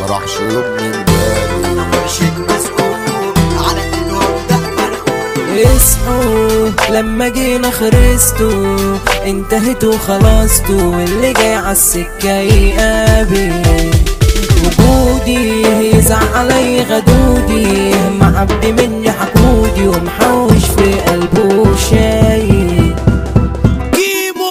ما راحش يوم من بالي مرشد مسؤول على ايدهم ده مرقول اصحوا لما جينا خرستوا انتهتوا خلصتوا واللي جاي عالسكة يقابل وجودي يزعل علي غدودي معبي مني حقودي ومحوش في قلبه شايل كيمو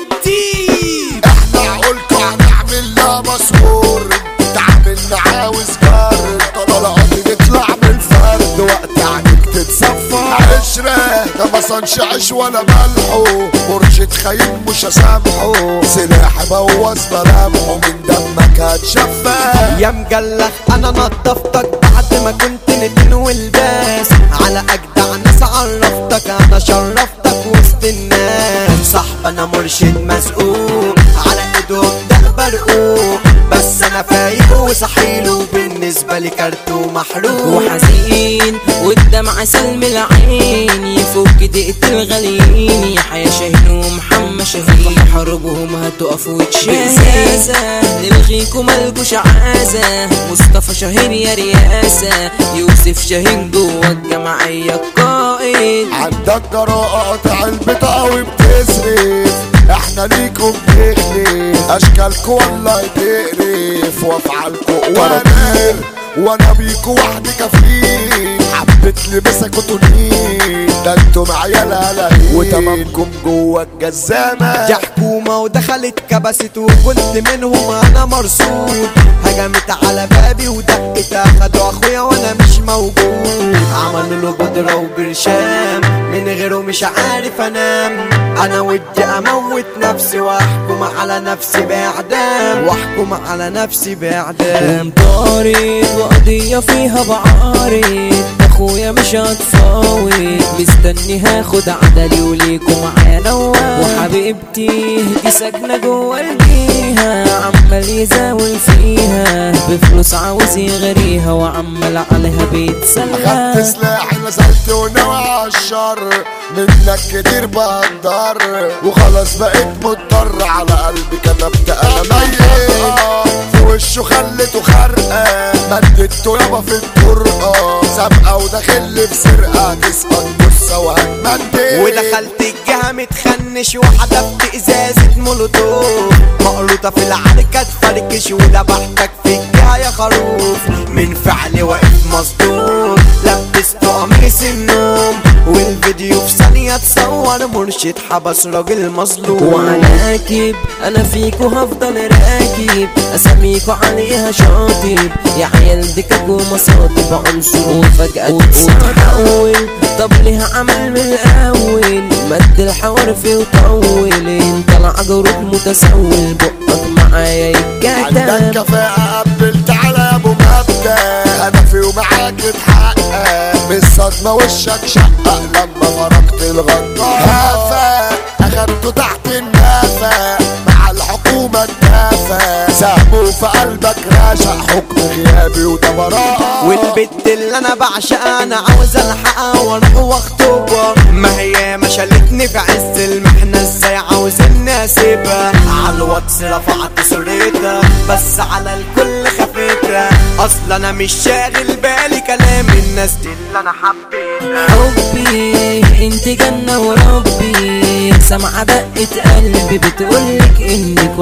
الديب احنا عقولكم هنعمل لا مسحور تعاملنا عاوز جار طلعت نطلع من الفرد وقت عنك تتصفى عشرة ده ما صنش عيش ولا ملحه مرشد خاين مش هسامحه سلاح بوظ ملامحه من دمك هتشفى يا مجلخ انا نضفتك بعد ما كنت نتن والباس على اجدع ناس عرفتك انا شرفتك وسط الناس صاحب انا مرشد مسؤول على ايدهم ده برقوق بس انا فايق وصحيله بالنسبه لي كارت ومحروق وحزين والدمع سلم العين يفك دقة الغاليين يحيى شاهين ومحمد شاهين حروبهم هتقف وتشاسة نلغيكم ملكوش عازة مصطفى شاهين يا رياسة يوسف شاهين جوه الجمعية القائد عندك جراءة قطع البطاقة وبتصرف احنا ليكم بنخلف اشكالكوا والله تقرف وافعالكوا وانير وانا بيكوا وحدي كفيل حبيت لبسك وتنين ده انتم عيال هلاهين وتمامكم جوه الجزامة يا حكومة ودخلت كبست وقلت منهم انا مرصود هجمت على بابي ودقت اخدوا اخويا وانا مش موجود عملوا له بودرة وبرشام من غيره مش عارف انام انا ودي اموت نفسي واحكم على نفسي باعدام واحكم على نفسي باعدام طارد وقضية فيها بعارض اخويا مش هتفاوض مستني هاخد عدلي وليكم معايا نوام وحبيبتي دي ساكنة جوه الجيهة عمال يزاول فيها بفلوس عاوز يغريها وعمال عليها بيتسلى خدت سلاحي نزلت ونوى عالشر منك كتير بقدر وخلاص بقيت مضطر على قلبي كتبت انا ميت في وشه خلته خرقه مددته يابا في الطرقه سابقه وداخل في سرقه تسقط جثه وهتمدد ودخلت الجهة متخنش وحدفت ازازة مولوتوف مقروطة في العركة تفركش وذبحتك في الجهة يا خروف من فعلي واقف مصدوم لبست قميص النوم والفيديو في ثانية اتصور مرشد حبس راجل مظلوم وعناكب انا فيكو هفضل راكب اساميكو عليها شاطب يا عيال دكك ومصاطب عنصر وفجأة تتحول طب ليه عمل من الاول مد الحوار فيه وطول انت العجروت متسول بقك معايا عندك يتكتم كفاءة قبلت على ابو مبدأ هدفي ومعاك اتحقق بالصدمة وشك شقق لما فرقت الغدار هفا اخدته تحت النفق مع الحكومة اتفق سهمه في قلبك راشق حكم غيابي وده براءة والبت اللي انا بعشقها انا عاوز الحقها واروح واخطبها ما هي ما شالتني في عز المحنه ازاي عاوز اني اسيبها على الواتس رفعت صورتها بس على الكل خفيتها اصلا انا مش شاغل بالي كلام الناس دي اللي انا حبيتها حبي انت جنة وربي سمع دقة قلبي بتقولك انك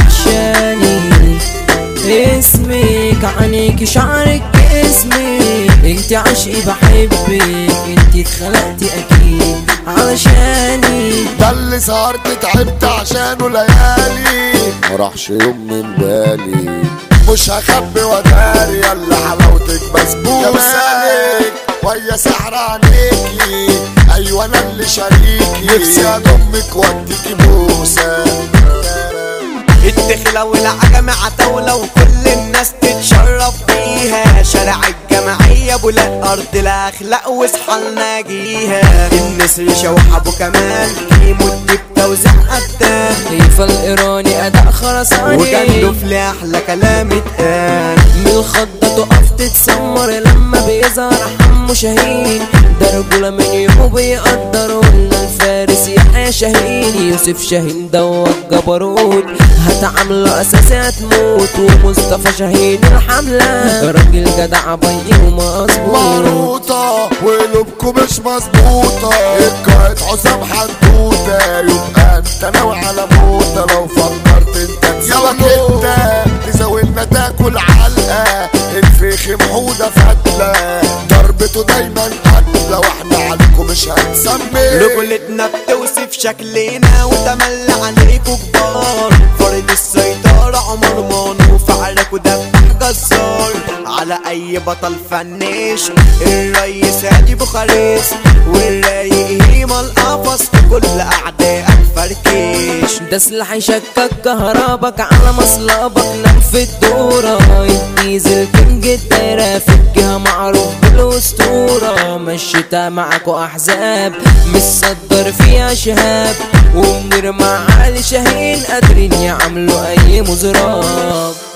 وحشاني اسمك عنيك شعرك اسمي انت عشقي بحبك انت اتخلقتي اكيد علشاني ده اللي سهرت تعبت عشانه ليالي ما راحش يوم من بالي مش هخبي وداري يلا حلاوتك بسبوسة جمالك ويا سحر عينيكي ايوه انا اللي شريكي نفسي اضمك واديكي بوسه الدخلة والعجمة عتاولة وكل الناس تتشرف بيها شارع الجمعية ابو لا ارض الاخلاق واصحى ناجيها النسر شوح ابو كمال كيمو الدب توزيع قدام كيف الايراني اداء خرساني وجنده في احلى كلام اتقال من الخضة تقف تتسمر لما بيظهر حمو شاهين ده رجولة من يومه بيقدر ولا الفارس يحيى شاهين يوسف شاهين دوت جبروت هتعامله اساسي هتموت ومصطفى شاهين الحملة راجل جدع بي ومظبوط مروطة وقلوبكم مش مظبوطة القائد حسام حدوتة يبقى انت ناوي على موتة لو فكرت انت تسوك انت تزاولنا تاكل علقة الفيخ محودة فتلة ضربته دايما قتلة واحنا عليكم مش هنسمي رجولتنا بتوصف شكلنا وتملى عليكوا كبار فرد السيطرة عمر مان وفعلك ودبح جزار على اي بطل فنيش الريس هادي بوخارست والرايق هيما القفص في كل اعدائك فركيش ده سلاح يشكك كهربك على مصلبك نام في الدورة الديزل كينج الدايرة في الجهة معروف بالأسطورة مشيتها معاكوا أحزاب متصدر فيها شهاب ومنير مع علي شاهين قادرين يعملوا أي مزراب